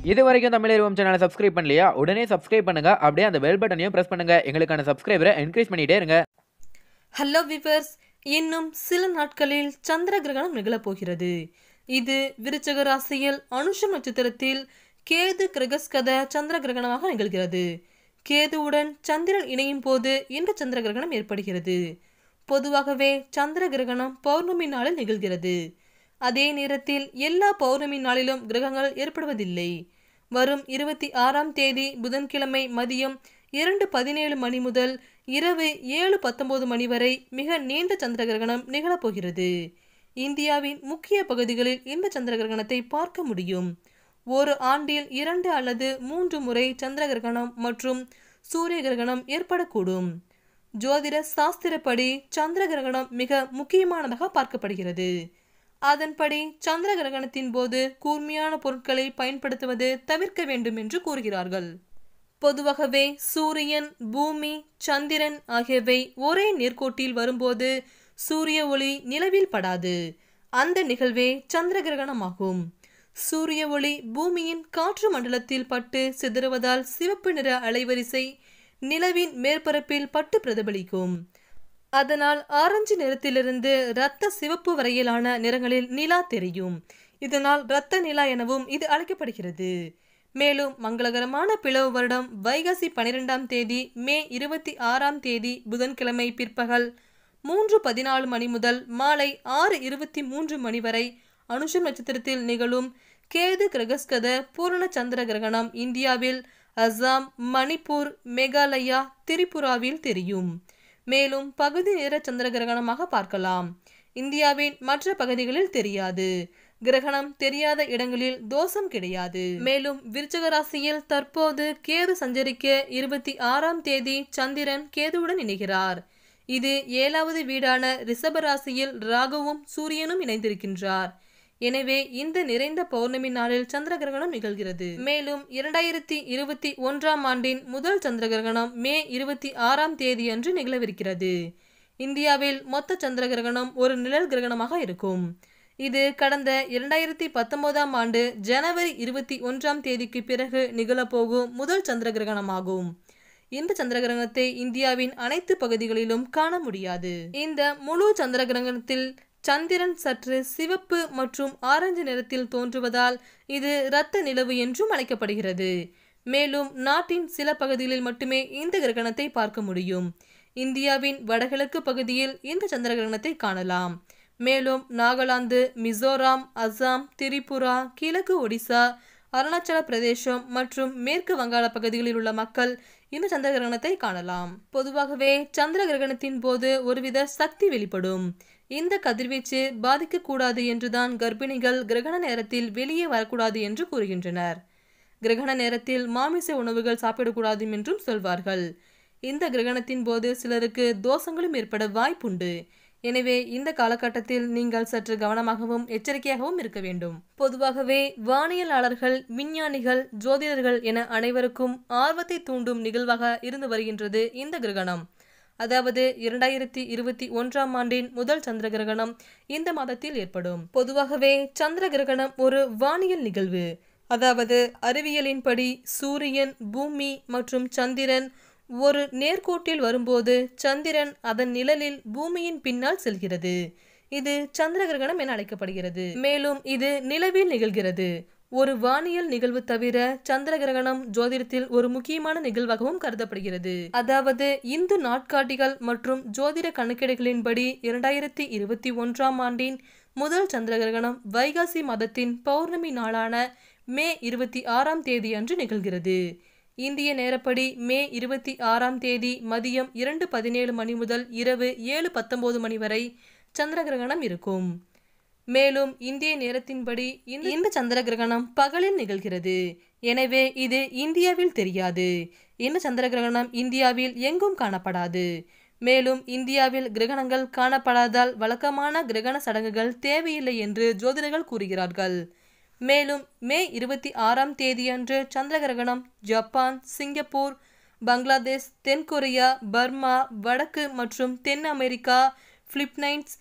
இது வரைக்கும் தமிழ் சேனலை சப்ஸ்கிரைப் பண்ணலையா உடனே சப்ஸ்கிரைப் பண்ணுங்க அப்படியே அந்த பெல் பட்டனையும் பிரஸ் பண்ணுங்க எங்களுக்கான சப்ஸ்கிரைபரை என்கரேஜ் பண்ணிட்டே இருங்க ஹலோ விவர்ஸ் இன்னும் சில நாட்களில் சந்திர கிரகணம் நிகழப் போகிறது இது விருச்சக ராசியில் அனுஷம் நட்சத்திரத்தில் கேது கிரகஸ்கத சந்திர கிரகணமாக நிகழ்கிறது கேதுவுடன் சந்திரன் இணையும் போது இந்த சந்திர கிரகணம் ஏற்படுகிறது பொதுவாகவே சந்திர கிரகணம் பௌர்ணமி நாளில் நிகழ்கிறது அதே நேரத்தில் எல்லா பௌர்ணமி நாளிலும் கிரகங்கள் ஏற்படுவதில்லை வரும் இருபத்தி ஆறாம் தேதி புதன்கிழமை மதியம் இரண்டு பதினேழு மணி முதல் இரவு ஏழு பத்தொன்பது மணி வரை மிக நீண்ட சந்திர கிரகணம் நிகழப்போகிறது இந்தியாவின் முக்கிய பகுதிகளில் இந்த சந்திர கிரகணத்தை பார்க்க முடியும் ஒரு ஆண்டில் இரண்டு அல்லது மூன்று முறை சந்திர கிரகணம் மற்றும் சூரிய கிரகணம் ஏற்படக்கூடும் ஜோதிட சாஸ்திரப்படி சந்திர கிரகணம் மிக முக்கியமானதாக பார்க்கப்படுகிறது அதன்படி சந்திர கிரகணத்தின் போது கூர்மையான பொருட்களை பயன்படுத்துவது தவிர்க்க வேண்டும் என்று கூறுகிறார்கள் பொதுவாகவே சூரியன் பூமி சந்திரன் ஆகியவை ஒரே நேர்கோட்டில் வரும்போது சூரிய ஒளி நிலவில் படாது அந்த நிகழ்வே சந்திர கிரகணமாகும் சூரிய ஒளி பூமியின் காற்று மண்டலத்தில் பட்டு சிதறுவதால் சிவப்பு நிற அலைவரிசை நிலவின் மேற்பரப்பில் பட்டு பிரதிபலிக்கும் அதனால் ஆரஞ்சு நிறத்திலிருந்து இரத்த சிவப்பு வரையிலான நிறங்களில் நிலா தெரியும் இதனால் இரத்த நிலா எனவும் இது அழைக்கப்படுகிறது மேலும் மங்களகரமான பிளவு வருடம் வைகாசி பனிரெண்டாம் தேதி மே இருபத்தி ஆறாம் தேதி புதன்கிழமை பிற்பகல் மூன்று பதினாலு மணி முதல் மாலை ஆறு இருபத்தி மூன்று மணி வரை அனுஷம் நட்சத்திரத்தில் நிகழும் கேது கிரகஸ்கத பூரண சந்திர கிரகணம் இந்தியாவில் அஸ்ஸாம் மணிப்பூர் மேகாலயா திரிபுராவில் தெரியும் மேலும் பகுதி நேர சந்திர கிரகணமாக பார்க்கலாம் இந்தியாவின் மற்ற பகுதிகளில் தெரியாது கிரகணம் தெரியாத இடங்களில் தோஷம் கிடையாது மேலும் விருச்சக ராசியில் தற்போது கேது சஞ்சரிக்க இருபத்தி ஆறாம் தேதி சந்திரன் கேதுவுடன் இணைகிறார் இது ஏழாவது வீடான ரிஷப ராசியில் ராகுவும் சூரியனும் இணைந்திருக்கின்றார் எனவே இந்த நிறைந்த பௌர்ணமி நாளில் சந்திர கிரகணம் நிகழ்கிறது மேலும் இரண்டாயிரத்தி இருபத்தி ஒன்றாம் ஆண்டின் முதல் சந்திர கிரகணம் மே இருபத்தி ஆறாம் தேதி அன்று நிகழவிருக்கிறது இந்தியாவில் மொத்த சந்திர கிரகணம் ஒரு நிழல் கிரகணமாக இருக்கும் இது கடந்த இரண்டாயிரத்தி பத்தொன்பதாம் ஆண்டு ஜனவரி இருபத்தி ஒன்றாம் தேதிக்கு பிறகு நிகழப்போகும் முதல் சந்திர கிரகணமாகும் இந்த சந்திர கிரகணத்தை இந்தியாவின் அனைத்து பகுதிகளிலும் காண முடியாது இந்த முழு சந்திர கிரகணத்தில் சந்திரன் சற்று சிவப்பு மற்றும் ஆரஞ்சு நிறத்தில் தோன்றுவதால் இது இரத்த நிலவு என்றும் அழைக்கப்படுகிறது மேலும் நாட்டின் சில பகுதிகளில் மட்டுமே இந்த கிரகணத்தை பார்க்க முடியும் இந்தியாவின் வடகிழக்கு பகுதியில் இந்த சந்திர கிரகணத்தை காணலாம் மேலும் நாகாலாந்து மிசோராம் அஸ்ஸாம் திரிபுரா கிழக்கு ஒடிசா அருணாச்சல பிரதேசம் மற்றும் மேற்கு வங்காள பகுதிகளில் உள்ள மக்கள் இந்த சந்திர கிரகணத்தை காணலாம் பொதுவாகவே சந்திர கிரகணத்தின் போது ஒருவித சக்தி வெளிப்படும் இந்த கதிர்வீச்சு பாதிக்கக்கூடாது என்றுதான் கர்ப்பிணிகள் கிரகண நேரத்தில் வெளியே வரக்கூடாது என்று கூறுகின்றனர் கிரகண நேரத்தில் மாமிச உணவுகள் சாப்பிடக்கூடாது என்றும் சொல்வார்கள் இந்த கிரகணத்தின் போது சிலருக்கு தோஷங்களும் ஏற்பட வாய்ப்புண்டு எனவே இந்த காலகட்டத்தில் நீங்கள் சற்று கவனமாகவும் எச்சரிக்கையாகவும் இருக்க வேண்டும் பொதுவாகவே வானியலாளர்கள் விஞ்ஞானிகள் ஜோதிடர்கள் என அனைவருக்கும் ஆர்வத்தை தூண்டும் நிகழ்வாக இருந்து வருகின்றது இந்த கிரகணம் அதாவது இரண்டாயிரத்தி இருபத்தி ஒன்றாம் ஆண்டின் முதல் சந்திர கிரகணம் இந்த மாதத்தில் ஏற்படும் பொதுவாகவே சந்திர கிரகணம் ஒரு வானியல் நிகழ்வு அதாவது அறிவியலின்படி சூரியன் பூமி மற்றும் சந்திரன் ஒரு நேர்கோட்டில் வரும்போது சந்திரன் அதன் நிழலில் பூமியின் பின்னால் செல்கிறது இது சந்திர கிரகணம் என அழைக்கப்படுகிறது மேலும் இது நிலவில் நிகழ்கிறது ஒரு வானியல் நிகழ்வு தவிர சந்திர கிரகணம் ஜோதிடத்தில் ஒரு முக்கியமான நிகழ்வாகவும் கருதப்படுகிறது அதாவது இந்து நாட்காட்டிகள் மற்றும் ஜோதிட கணக்கீடுகளின்படி இரண்டாயிரத்தி இருபத்தி ஒன்றாம் ஆண்டின் முதல் சந்திர கிரகணம் வைகாசி மாதத்தின் பௌர்ணமி நாளான மே இருபத்தி ஆறாம் தேதி அன்று நிகழ்கிறது இந்திய நேரப்படி மே இருபத்தி ஆறாம் தேதி மதியம் இரண்டு பதினேழு மணி முதல் இரவு ஏழு பத்தொன்பது மணி வரை சந்திர கிரகணம் இருக்கும் மேலும் இந்திய நேரத்தின்படி இந்த- இந்த சந்திர கிரகணம் பகலில் நிகழ்கிறது எனவே இது இந்தியாவில் தெரியாது இந்த சந்திர கிரகணம் இந்தியாவில் எங்கும் காணப்படாது மேலும் இந்தியாவில் கிரகணங்கள் காணப்படாதால் வழக்கமான கிரகண சடங்குகள் தேவையில்லை என்று ஜோதிடர்கள் கூறுகிறார்கள் மேலும் மே இருபத்தி ஆறாம் தேதியன்று சந்திர கிரகணம் ஜப்பான் சிங்கப்பூர் பங்களாதேஷ் தென்கொரியா பர்மா வடக்கு மற்றும் தென் அமெரிக்கா பிலிப்பைன்ஸ்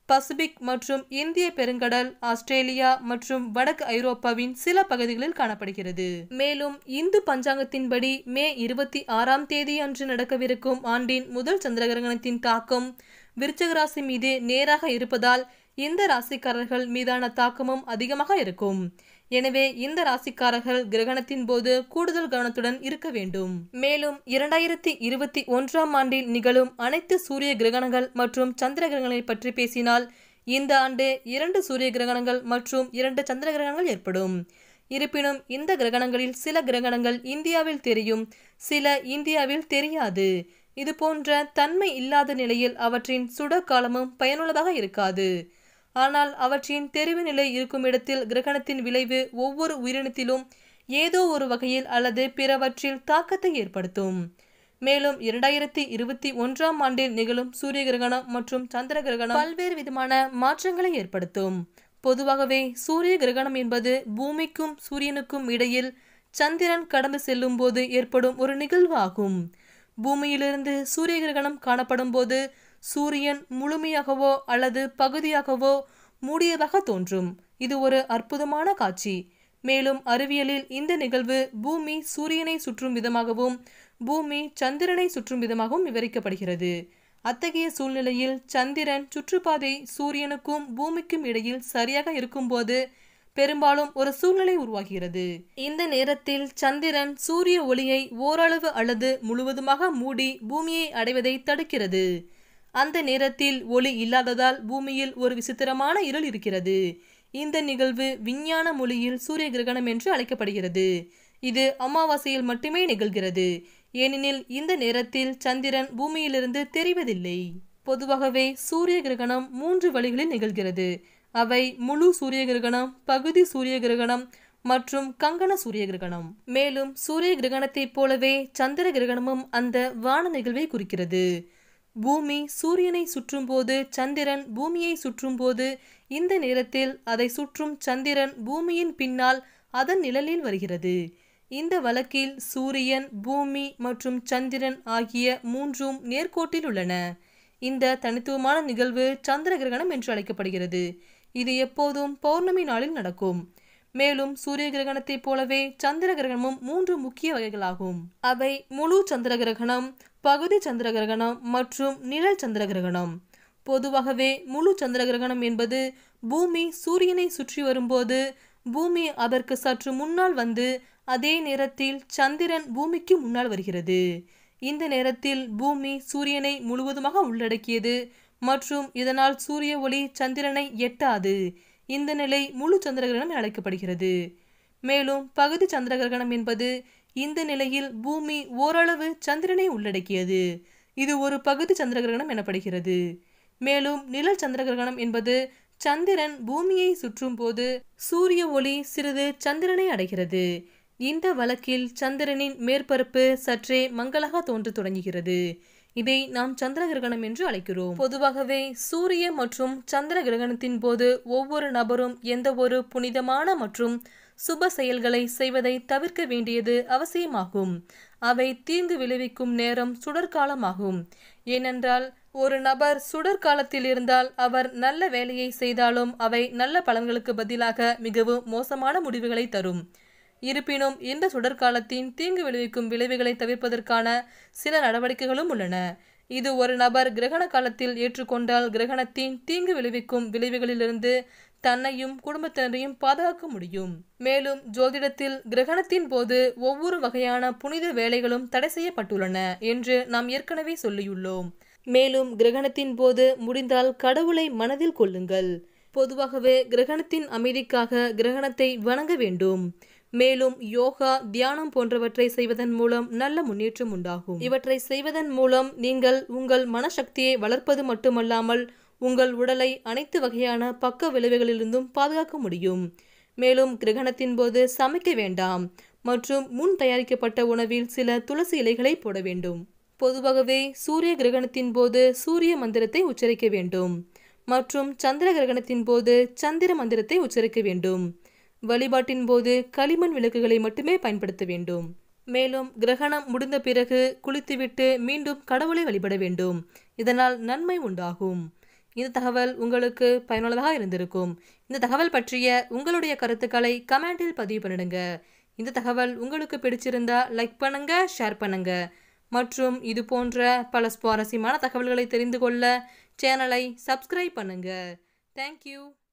பசிபிக் மற்றும் இந்திய பெருங்கடல் ஆஸ்திரேலியா மற்றும் வடக்கு ஐரோப்பாவின் சில பகுதிகளில் காணப்படுகிறது மேலும் இந்து பஞ்சாங்கத்தின்படி மே இருபத்தி ஆறாம் தேதி அன்று நடக்கவிருக்கும் ஆண்டின் முதல் சந்திர கிரகணத்தின் தாக்கம் விருச்சக ராசி மீது நேராக இருப்பதால் இந்த ராசிக்காரர்கள் மீதான தாக்கமும் அதிகமாக இருக்கும் எனவே இந்த ராசிக்காரர்கள் கிரகணத்தின் போது கூடுதல் கவனத்துடன் இருக்க வேண்டும் மேலும் இரண்டாயிரத்தி இருபத்தி ஒன்றாம் ஆண்டில் நிகழும் அனைத்து சூரிய கிரகணங்கள் மற்றும் சந்திர கிரகணங்களை பற்றி பேசினால் இந்த ஆண்டு இரண்டு சூரிய கிரகணங்கள் மற்றும் இரண்டு சந்திர கிரகணங்கள் ஏற்படும் இருப்பினும் இந்த கிரகணங்களில் சில கிரகணங்கள் இந்தியாவில் தெரியும் சில இந்தியாவில் தெரியாது இது போன்ற தன்மை இல்லாத நிலையில் அவற்றின் சுட காலமும் பயனுள்ளதாக இருக்காது ஆனால் அவற்றின் தெரிவு நிலை இருக்கும் இடத்தில் கிரகணத்தின் விளைவு ஒவ்வொரு உயிரினத்திலும் ஏதோ ஒரு வகையில் அல்லது பிறவற்றில் தாக்கத்தை ஏற்படுத்தும் மேலும் இரண்டாயிரத்தி இருபத்தி ஒன்றாம் ஆண்டில் நிகழும் சூரிய கிரகணம் மற்றும் சந்திர கிரகணம் பல்வேறு விதமான மாற்றங்களை ஏற்படுத்தும் பொதுவாகவே சூரிய கிரகணம் என்பது பூமிக்கும் சூரியனுக்கும் இடையில் சந்திரன் கடந்து செல்லும் போது ஏற்படும் ஒரு நிகழ்வு ஆகும் பூமியிலிருந்து சூரிய கிரகணம் காணப்படும் போது சூரியன் முழுமையாகவோ அல்லது பகுதியாகவோ மூடியதாக தோன்றும் இது ஒரு அற்புதமான காட்சி மேலும் அறிவியலில் இந்த நிகழ்வு பூமி சூரியனை சுற்றும் விதமாகவும் பூமி சந்திரனை சுற்றும் விதமாகவும் விவரிக்கப்படுகிறது அத்தகைய சூழ்நிலையில் சந்திரன் சுற்றுப்பாதை சூரியனுக்கும் பூமிக்கும் இடையில் சரியாக இருக்கும்போது பெரும்பாலும் ஒரு சூழ்நிலை உருவாகிறது இந்த நேரத்தில் சந்திரன் சூரிய ஒளியை ஓரளவு அல்லது முழுவதுமாக மூடி பூமியை அடைவதை தடுக்கிறது அந்த நேரத்தில் ஒளி இல்லாததால் பூமியில் ஒரு விசித்திரமான இருள் இருக்கிறது இந்த நிகழ்வு விஞ்ஞான மொழியில் சூரிய கிரகணம் என்று அழைக்கப்படுகிறது இது அமாவாசையில் மட்டுமே நிகழ்கிறது ஏனெனில் இந்த நேரத்தில் சந்திரன் பூமியிலிருந்து தெரிவதில்லை பொதுவாகவே சூரிய கிரகணம் மூன்று வழிகளில் நிகழ்கிறது அவை முழு சூரிய கிரகணம் பகுதி சூரிய கிரகணம் மற்றும் கங்கண சூரிய கிரகணம் மேலும் சூரிய கிரகணத்தைப் போலவே சந்திர கிரகணமும் அந்த வான நிகழ்வை குறிக்கிறது பூமி சூரியனை சுற்றும் போது சந்திரன் பூமியை சுற்றும் போது இந்த நேரத்தில் அதை சுற்றும் சந்திரன் பூமியின் பின்னால் அதன் நிழலில் வருகிறது இந்த வழக்கில் சூரியன் பூமி மற்றும் சந்திரன் ஆகிய மூன்றும் நேர்கோட்டில் உள்ளன இந்த தனித்துவமான நிகழ்வு சந்திர கிரகணம் என்று அழைக்கப்படுகிறது இது எப்போதும் பௌர்ணமி நாளில் நடக்கும் மேலும் சூரிய கிரகணத்தைப் போலவே சந்திர கிரகணமும் மூன்று முக்கிய வகைகளாகும் அவை முழு சந்திர கிரகணம் பகுதி சந்திர கிரகணம் மற்றும் நிழல் சந்திர கிரகணம் பொதுவாகவே முழு சந்திர கிரகணம் என்பது பூமி சூரியனை சுற்றி வரும்போது பூமி அதற்கு சற்று முன்னால் வந்து அதே நேரத்தில் சந்திரன் பூமிக்கு முன்னால் வருகிறது இந்த நேரத்தில் பூமி சூரியனை முழுவதுமாக உள்ளடக்கியது மற்றும் இதனால் சூரிய ஒளி சந்திரனை எட்டாது இந்த நிலை முழு சந்திர கிரகணம் என அழைக்கப்படுகிறது மேலும் பகுதி சந்திர கிரகணம் என்பது இந்த நிலையில் பூமி ஓரளவு சந்திரனை உள்ளடக்கியது இது ஒரு பகுதி சந்திர கிரகணம் எனப்படுகிறது மேலும் நிழல் சந்திர கிரகணம் என்பது சந்திரன் பூமியை சுற்றும் போது சூரிய ஒளி சிறிது சந்திரனை அடைகிறது இந்த வழக்கில் சந்திரனின் மேற்பரப்பு சற்றே மங்கலாக தோன்றத் தொடங்குகிறது இதை நாம் சந்திர கிரகணம் என்று அழைக்கிறோம் பொதுவாகவே சூரிய மற்றும் சந்திர கிரகணத்தின் போது ஒவ்வொரு நபரும் எந்த ஒரு புனிதமான மற்றும் சுப செயல்களை செய்வதை தவிர்க்க வேண்டியது அவசியமாகும் அவை தீங்கு விளைவிக்கும் நேரம் சுடற்காலமாகும் ஏனென்றால் ஒரு நபர் சுடற்காலத்தில் இருந்தால் அவர் நல்ல வேலையை செய்தாலும் அவை நல்ல பலன்களுக்கு பதிலாக மிகவும் மோசமான முடிவுகளை தரும் இருப்பினும் இந்த சுடற்காலத்தின் தீங்கு விளைவிக்கும் விளைவுகளை தவிர்ப்பதற்கான சில நடவடிக்கைகளும் உள்ளன இது ஒரு நபர் கிரகண காலத்தில் ஏற்றுக்கொண்டால் கிரகணத்தின் தீங்கு விளைவிக்கும் விளைவுகளிலிருந்து தன்னையும் குடும்பத்தினரையும் பாதுகாக்க முடியும் மேலும் ஜோதிடத்தில் கிரகணத்தின் போது ஒவ்வொரு வகையான புனித வேலைகளும் தடை செய்யப்பட்டுள்ளன என்று நாம் ஏற்கனவே சொல்லியுள்ளோம் மேலும் கிரகணத்தின் போது முடிந்தால் கடவுளை மனதில் கொள்ளுங்கள் பொதுவாகவே கிரகணத்தின் அமைதிக்காக கிரகணத்தை வணங்க வேண்டும் மேலும் யோகா தியானம் போன்றவற்றை செய்வதன் மூலம் நல்ல முன்னேற்றம் உண்டாகும் இவற்றை செய்வதன் மூலம் நீங்கள் உங்கள் மனசக்தியை வளர்ப்பது மட்டுமல்லாமல் உங்கள் உடலை அனைத்து வகையான பக்க விளைவுகளிலிருந்தும் பாதுகாக்க முடியும் மேலும் கிரகணத்தின் போது சமைக்க வேண்டாம் மற்றும் முன் தயாரிக்கப்பட்ட உணவில் சில துளசி இலைகளை போட வேண்டும் பொதுவாகவே சூரிய கிரகணத்தின் போது சூரிய மந்திரத்தை உச்சரிக்க வேண்டும் மற்றும் சந்திர கிரகணத்தின் போது சந்திர மந்திரத்தை உச்சரிக்க வேண்டும் வழிபாட்டின் போது களிமண் விளக்குகளை மட்டுமே பயன்படுத்த வேண்டும் மேலும் கிரகணம் முடிந்த பிறகு குளித்துவிட்டு மீண்டும் கடவுளை வழிபட வேண்டும் இதனால் நன்மை உண்டாகும் இந்த தகவல் உங்களுக்கு பயனுள்ளதாக இருந்திருக்கும் இந்த தகவல் பற்றிய உங்களுடைய கருத்துக்களை கமெண்டில் பதிவு பண்ணிடுங்க இந்த தகவல் உங்களுக்கு பிடிச்சிருந்தா லைக் பண்ணுங்க ஷேர் பண்ணுங்க மற்றும் இது போன்ற பல சுவாரஸ்யமான தகவல்களை தெரிந்து கொள்ள சேனலை சப்ஸ்கிரைப் பண்ணுங்க தேங்க்யூ